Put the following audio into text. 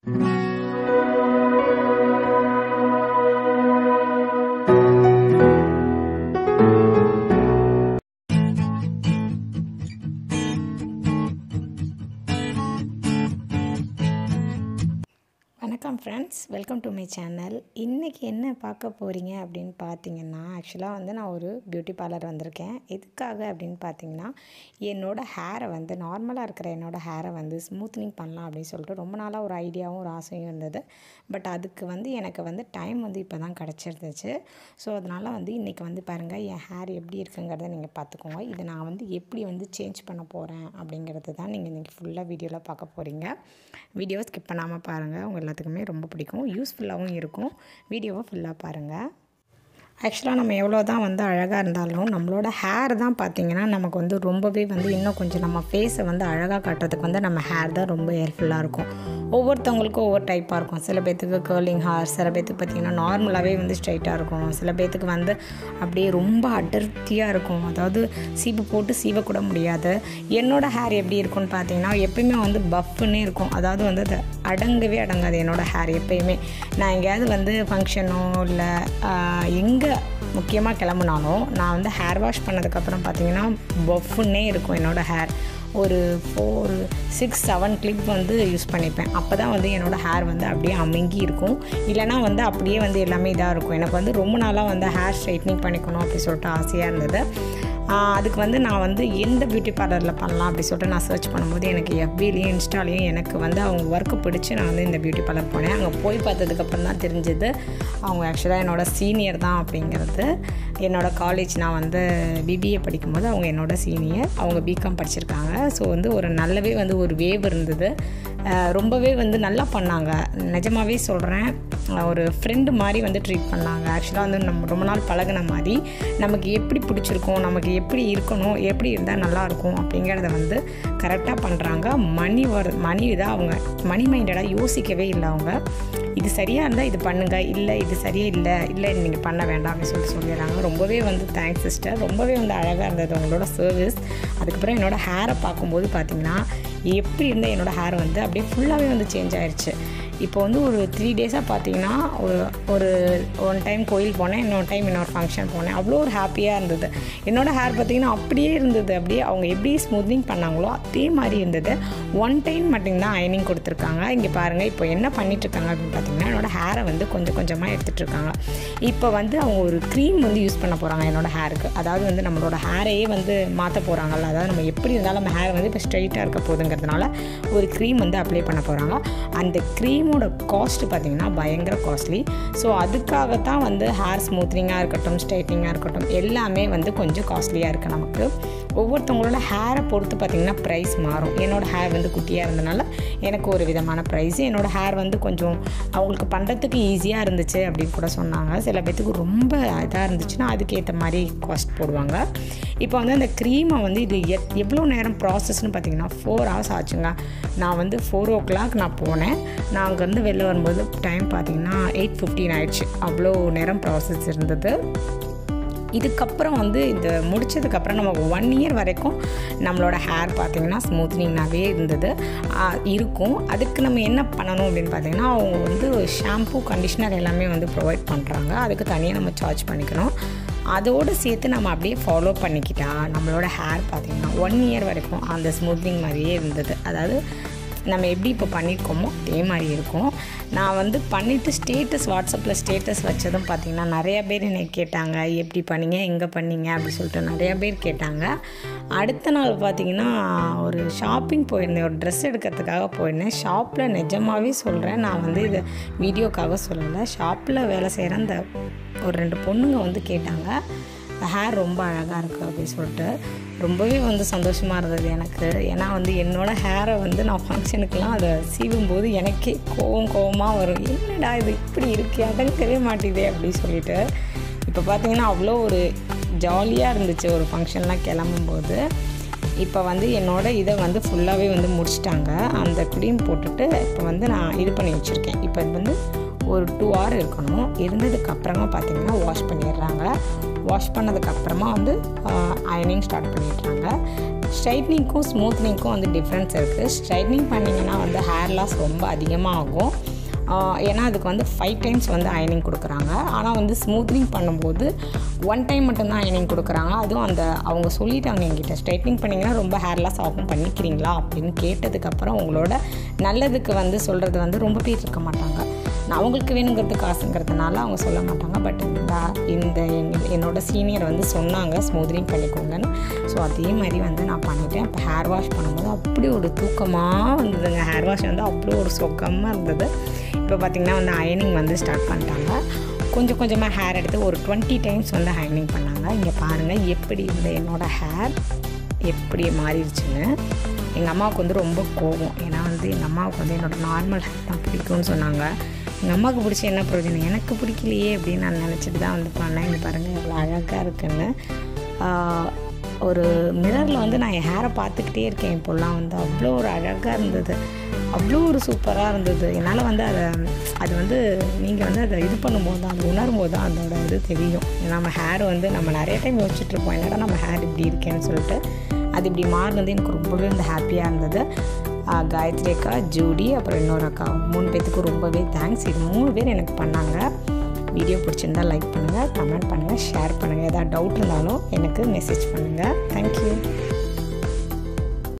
வணக்கம் friends welcome to my channel இன்றைக்கி என்ன பார்க்க போகிறீங்க அப்படின்னு பார்த்தீங்கன்னா ஆக்சுவலாக வந்து நான் ஒரு பியூட்டி பார்லர் வந்திருக்கேன் எதுக்காக அப்படின்னு பார்த்தீங்கன்னா என்னோடய ஹேரை வந்து நார்மலாக இருக்கிற என்னோடய ஹேரை வந்து ஸ்மூத்னிங் பண்ணலாம் அப்படின்னு சொல்லிட்டு ரொம்ப நாளாக ஒரு ஐடியாவும் ஒரு ஆசையும் இருந்தது பட் அதுக்கு வந்து எனக்கு வந்து டைம் வந்து இப்போ தான் கிடச்சிருந்துச்சு ஸோ அதனால் வந்து இன்றைக்கி வந்து பாருங்கள் என் ஹேர் எப்படி இருக்குங்கிறத நீங்கள் பார்த்துக்கோங்க இதை நான் வந்து எப்படி வந்து சேஞ்ச் பண்ண போகிறேன் அப்படிங்கிறது தான் நீங்கள் இன்றைக்கி ஃபுல்லாக வீடியோவில் பார்க்க போகிறீங்க வீடியோ ஸ்கிப் பண்ணாமல் பாருங்கள் உங்கள் எல்லாத்துக்குமே ரொம்ப பிடிக்கும் யூஸ்ஃபுல்லாகவும் இருக்கும் வீடியோவை ஃபுல்லாக பாருங்கள் ஆக்சுவலாக நம்ம எவ்வளோ தான் வந்து அழகாக இருந்தாலும் நம்மளோட ஹேர் தான் பார்த்திங்கன்னா நமக்கு வந்து ரொம்பவே வந்து இன்னும் கொஞ்சம் நம்ம ஃபேஸை வந்து அழகாக காட்டுறதுக்கு வந்து நம்ம ஹேர் தான் ரொம்ப ஹெல்ப்ஃபுல்லாக இருக்கும் ஒவ்வொருத்தவங்களுக்கும் ஒவ்வொரு டைப்பாக இருக்கும் சில பேர்த்துக்கு கேர்லிங் ஹேர் சில பேர்த்துக்கு பார்த்திங்கன்னா நார்மலாகவே வந்து ஸ்ட்ரைட்டாக இருக்கும் சில பேர்த்துக்கு வந்து அப்படியே ரொம்ப அடர்த்தியாக இருக்கும் அதாவது சீப்பு போட்டு சீவக்கூட முடியாது என்னோடய ஹேர் எப்படி இருக்கும்னு பார்த்தீங்கன்னா எப்பயுமே வந்து பஃப்னே இருக்கும் அதாவது வந்து அது அடங்கவே அடங்காது என்னோடய ஹேர் எப்பயுமே நான் எங்கேயாவது வந்து ஃபங்க்ஷனோ இல்லை எங்கே முக்கியமாக கிளம்புனாலும் நான் வந்து ஹேர் வாஷ் பண்ணதுக்கப்புறம் பார்த்தீங்கன்னா பஃப்னே இருக்கும் என்னோடய ஹேர் ஒரு ஃபோர் சிக்ஸ் செவன் கிளிப் வந்து யூஸ் பண்ணிப்பேன் அப்போ தான் வந்து என்னோடய ஹேர் வந்து அப்படியே அமுங்கி இருக்கும் இல்லைனா வந்து அப்படியே வந்து எல்லாமே இதாக இருக்கும் எனக்கு வந்து ரொம்ப நாளாக வந்து ஹேர் ஸ்ட்ரைட்னிங் பண்ணிக்கணும் அப்படி சொல்லிட்டு ஆசையாக இருந்தது அதுக்கு வந்து நான் வந்து எந்த பியூட்டி பார்லரில் பண்ணலாம் அப்படி சொல்லிட்டு நான் சர்ச் பண்ணும்போது எனக்கு எஃபிலையும் இன்ஸ்டாலையும் எனக்கு வந்து அவங்க ஒர்க்கு பிடிச்சி நான் வந்து இந்த பியூட்டி பார்லர் போனேன் அங்கே போய் பார்த்ததுக்கப்புறம் தான் தெரிஞ்சது அவங்க ஆக்சுவலாக என்னோடய சீனியர் தான் அப்படிங்கிறது என்னோடய காலேஜ் நான் வந்து பிபிஏ படிக்கும்போது அவங்க என்னோடய சீனியர் அவங்க பிகாம் படிச்சிருக்காங்க ஸோ வந்து ஒரு நல்லவே வந்து ஒரு வேவ் இருந்தது ரொம்பவே வந்து நல்லா பண்ணாங்க நிஜமாகவே சொல்கிறேன் ஒரு ஃப்ரெண்டு மாதிரி வந்து ட்ரீட் பண்ணாங்க ஆக்சுவலாக வந்து நம்ம ரொம்ப நாள் பழகின மாதிரி நமக்கு எப்படி பிடிச்சிருக்கும் நமக்கு எப்படி இருக்கணும் எப்படி இருந்தால் நல்லாயிருக்கும் அப்படிங்கிறத வந்து கரெக்டாக பண்ணுறாங்க மணி வர மணி இதாக அவங்க மணி மைண்டடாக யோசிக்கவே இல்லை அவங்க இது சரியாக இருந்தால் இது பண்ணுங்கள் இல்லை இது சரியே இல்லை இல்லை நீங்கள் பண்ண வேண்டாம் அப்படின்னு சொல்லி சொல்லிடுறாங்க ரொம்பவே வந்து தேங்க்ஸ் சிஸ்டர் ரொம்பவே வந்து அழகாக இருந்தது உங்களோட சர்வீஸ் அதுக்கப்புறம் என்னோடய ஹேரை பார்க்கும்போது பார்த்திங்கன்னா எப்படி இருந்தால் என்னோடய ஹேர் வந்து அப்படியே ஃபுல்லாகவே வந்து சேஞ்ச் ஆயிடுச்சு இப்போ வந்து ஒரு த்ரீ டேஸாக பார்த்தீங்கன்னா ஒரு ஒரு ஒன் டைம் கோயில் போனேன் இன்னொரு டைம் இன்னொரு ஃபங்க்ஷன் போனேன் அவ்வளோ ஒரு ஹாப்பியாக இருந்தது என்னோடய ஹேர் பார்த்திங்கன்னா அப்படியே இருந்தது அப்படியே அவங்க எப்படி ஸ்மூத்னிங் பண்ணாங்களோ அதே மாதிரி இருந்தது ஒன் டைம் மட்டும்தான் அயனிங் கொடுத்துருக்காங்க இங்கே பாருங்கள் இப்போ என்ன பண்ணிகிட்ருக்காங்க அப்படின்னு பார்த்தீங்கன்னா என்னோடய ஹேரை வந்து கொஞ்சம் கொஞ்சமாக எடுத்துகிட்டு இருக்காங்க இப்போ வந்து அவங்க ஒரு க்ரீம் வந்து யூஸ் பண்ண போகிறாங்க என்னோடய ஹேருக்கு அதாவது வந்து நம்மளோட ஹேரையே வந்து மாற்ற போகிறாங்கல்ல அதாவது நம்ம எப்படி இருந்தாலும் நம்ம ஹேர் வந்து இப்போ ஸ்ட்ரைட்டாக இருக்க போகுதுங்கிறதுனால ஒரு க்ரீம் வந்து அப்ளை பண்ண போகிறாங்க அந்த க்ரீமோட காஸ்ட் பார்த்திங்கன்னா பயங்கர காஸ்ட்லி ஸோ அதுக்காகத்தான் வந்து ஹேர் ஸ்மூத்னிங்காக இருக்கட்டும் ஸ்ட்ரைட்னிங்காக இருக்கட்டும் எல்லாமே வந்து கொஞ்சம் காஸ்ட்லியாக இருக்குது நமக்கு ஒவ்வொருத்தவங்களோட ஹேரை பொறுத்து பார்த்திங்கன்னா ப்ரைஸ் மாறும் என்னோடய ஹேர் வந்து குட்டியாக இருந்தனால எனக்கு ஒரு விதமான ப்ரைஸ் என்னோடய ஹேர் வந்து கொஞ்சம் அவங்களுக்கு பண்ணுறதுக்கு ஈஸியாக இருந்துச்சு அப்படின்னு கூட சொன்னாங்க சில பேர்த்துக்கு ரொம்ப இதாக இருந்துச்சுன்னா அதுக்கேற்ற மாதிரி காஸ்ட் போடுவாங்க இப்போ வந்து அந்த க்ரீமை வந்து இது எத் எவ்வளோ நேரம் ப்ராசஸ்னு பார்த்தீங்கன்னா ஃபோர் ஹவர்ஸ் ஆச்சுங்க நான் வந்து ஃபோர் ஓ கிளாக் நான் போனேன் நான் அங்கேருந்து வெளில வரும்போது டைம் பார்த்தீங்கன்னா எயிட் ஃபிஃப்டீன் ஆயிடுச்சு அவ்வளோ நேரம் ப்ராசஸ் இருந்தது இதுக்கப்புறம் வந்து இந்த முடித்ததுக்கப்புறம் நமக்கு ஒன் இயர் வரைக்கும் நம்மளோட ஹேர் பார்த்திங்கன்னா ஸ்மூத்னிங்னாகவே இருந்தது இருக்கும் அதுக்கு நம்ம என்ன பண்ணணும் அப்படின்னு பார்த்தீங்கன்னா அவங்க வந்து ஷாம்பூ கண்டிஷ்னர் எல்லாமே வந்து ப்ரொவைட் பண்ணுறாங்க அதுக்கு தனியாக நம்ம சார்ஜ் பண்ணிக்கணும் அதோடு சேர்த்து நம்ம அப்படியே ஃபாலோ பண்ணிக்கிட்டா நம்மளோட ஹேர் பார்த்திங்கன்னா ஒன் இயர் வரைக்கும் அந்த ஸ்மூத்னிங் மாதிரியே இருந்தது அதாவது நம்ம எப்படி இப்போ பண்ணியிருக்கோமோ அதே மாதிரி இருக்கும் நான் வந்து பண்ணிவிட்டு ஸ்டேட்டஸ் வாட்ஸ்அப்பில் ஸ்டேட்டஸ் வச்சதும் பார்த்திங்கன்னா நிறையா பேர் என்னை கேட்டாங்க எப்படி பண்ணீங்க எங்கே பண்ணீங்க அப்படி சொல்லிட்டு நிறையா பேர் கேட்டாங்க அடுத்த நாள் பார்த்திங்கன்னா ஒரு ஷாப்பிங் போயிருந்தேன் ஒரு ட்ரெஸ் எடுக்கிறதுக்காக போயிருந்தேன் ஷாப்பில் நிஜமாகவே சொல்கிறேன் நான் வந்து இதை வீடியோக்காக சொல்லலை ஷாப்பில் வேலை செய்கிற அந்த ஒரு ரெண்டு பொண்ணுங்க வந்து கேட்டாங்க ஹேர் ரொம்ப அழகாக இருக்குது அப்படின்னு சொல்லிட்டு ரொம்பவே வந்து சந்தோஷமாக இருந்தது எனக்கு ஏன்னா வந்து என்னோடய ஹேரை வந்து நான் ஃபங்க்ஷனுக்கெலாம் அதை சீவும்போது எனக்கே கோவம் கோவமாக வரும் என்னடா இது இப்படி இருக்கு அடங்கவே மாட்டேதே அப்படின்னு சொல்லிட்டு இப்போ பார்த்தீங்கன்னா அவ்வளோ ஒரு ஜாலியாக இருந்துச்சு ஒரு ஃபங்க்ஷன்லாம் கிளம்பும்போது இப்போ வந்து என்னோடய இதை வந்து ஃபுல்லாகவே வந்து முடிச்சிட்டாங்க அந்த க்ரீம் போட்டுட்டு இப்போ வந்து நான் இது பண்ணி வச்சுருக்கேன் இப்போ இது வந்து ஒரு டூ ஹவர் இருக்கணும் இருந்ததுக்கப்புறமா பார்த்திங்கன்னா வாஷ் பண்ணிடுறாங்க வாஷ் பண்ணதுக்கப்புறமா வந்து அயனிங் ஸ்டார்ட் பண்ணிடுறாங்க ஸ்ட்ரைட்னிங்க்கும் ஸ்மூத்னிங்க்கும் வந்து டிஃப்ரென்ஸ் இருக்குது ஸ்ட்ரைட்னிங் பண்ணிங்கன்னா வந்து ஹேர் லாஸ் ரொம்ப அதிகமாக ஆகும் ஆஹ் ஏன்னா அதுக்கு வந்து ஃபைவ் டைம்ஸ் வந்து அயனிங் கொடுக்குறாங்க ஆனால் வந்து ஸ்மூத்னிங் பண்ணும்போது ஒன் டைம் மட்டும்தான் அயனிங் கொடுக்குறாங்க அதுவும் அந்த அவங்க சொல்லிட்டாங்க என்கிட்ட ஸ்ட்ரைட்னிங் பண்ணிங்கன்னா ரொம்ப ஹேர் லாஸ் ஆகும் பண்ணிக்கிறீங்களா அப்படின்னு கேட்டதுக்கப்புறம் உங்களோட நல்லதுக்கு வந்து சொல்கிறது வந்து ரொம்ப பேர் இருக்க மாட்டாங்க நான் அவங்களுக்கு வேணுங்கிறது காசுங்கிறதுனால அவங்க சொல்ல மாட்டாங்க பட் இந்த இந்த எங்க- என்னோட சீனியர் வந்து சொன்னாங்க ஸ்மூத்னிங் பண்ணிக்கோங்கன்னு ஸோ அதே மாதிரி வந்து நான் பண்ணிட்டேன் இப்போ ஹேர் வாஷ் பண்ணும்போது அப்படி ஒரு தூக்கமாக வந்ததுங்க ஹேர் வாஷ் வந்து அப்படி ஒரு சுகமாக இருந்தது இப்போ பார்த்திங்கன்னா வந்து அயனிங் வந்து ஸ்டார்ட் பண்ணிட்டாங்க கொஞ்சம் கொஞ்சமாக ஹேர் எடுத்து ஒரு டுவெண்ட்டி டைம்ஸ் வந்து அயனிங் பண்ணாங்க இங்கே பாருங்கள் எப்படி இந்த என்னோடய ஹேர் எப்படி மாறிடுச்சுன்னு எங்கள் அம்மாவுக்கு வந்து ரொம்ப கோவம் ஏன்னா வந்து எங்கள் அம்மாவுக்கு வந்து என்னோட நார்மல் ஹேர் தான் பிடிக்கும்னு சொன்னாங்க எங்கள் அம்மாவுக்கு பிடிச்ச என்ன பிரயோஜனம் எனக்கு பிடிக்கலையே அப்படின்னு நான் நினச்சிட்டு தான் வந்து பண்ணேன் இங்கே பாருங்கள் எவ்வளோ அழகாக இருக்குன்னு ஆஹ், ஒரு மிரரில் வந்து நான் என் ஹேரை பார்த்துக்கிட்டே இருக்கேன் இப்போல்லாம் வந்து அவ்வளோ ஒரு அழகாக இருந்தது அவ்வளோ ஒரு சூப்பராக இருந்தது என்னால் வந்து அதை அது வந்து நீங்கள் வந்து அதை இது பண்ணும்போது தான் அதை உணரும் போது தான் அதோட இது தெரியும் ஏன்னா நம்ம ஹேர் வந்து நம்ம நிறைய டைம் யோசிச்சுட்டு இருப்போம் என்னடா நம்ம ஹேர் இப்படி இருக்கேன்னு சொல்லிட்டு அது இப்படி மாறினது எனக்கு ரொம்பவே வந்து ஹாப்பியாக இருந்தது ஆஹ் காயத்ரி அக்கா ஜூடி அப்புறம் இன்னொரு அக்கா மூணு பேத்துக்கும் ரொம்பவே தேங்க்ஸ் இது மூணு பேர் எனக்கு பண்ணாங்க வீடியோ பிடிச்சிருந்தா லைக் பண்ணுங்கள் கமெண்ட் பண்ணுங்கள் ஷேர் பண்ணுங்கள் ஏதாவது டவுட் இருந்தாலும் எனக்கு மெசேஜ் பண்ணுங்கள் தேங்க்யூ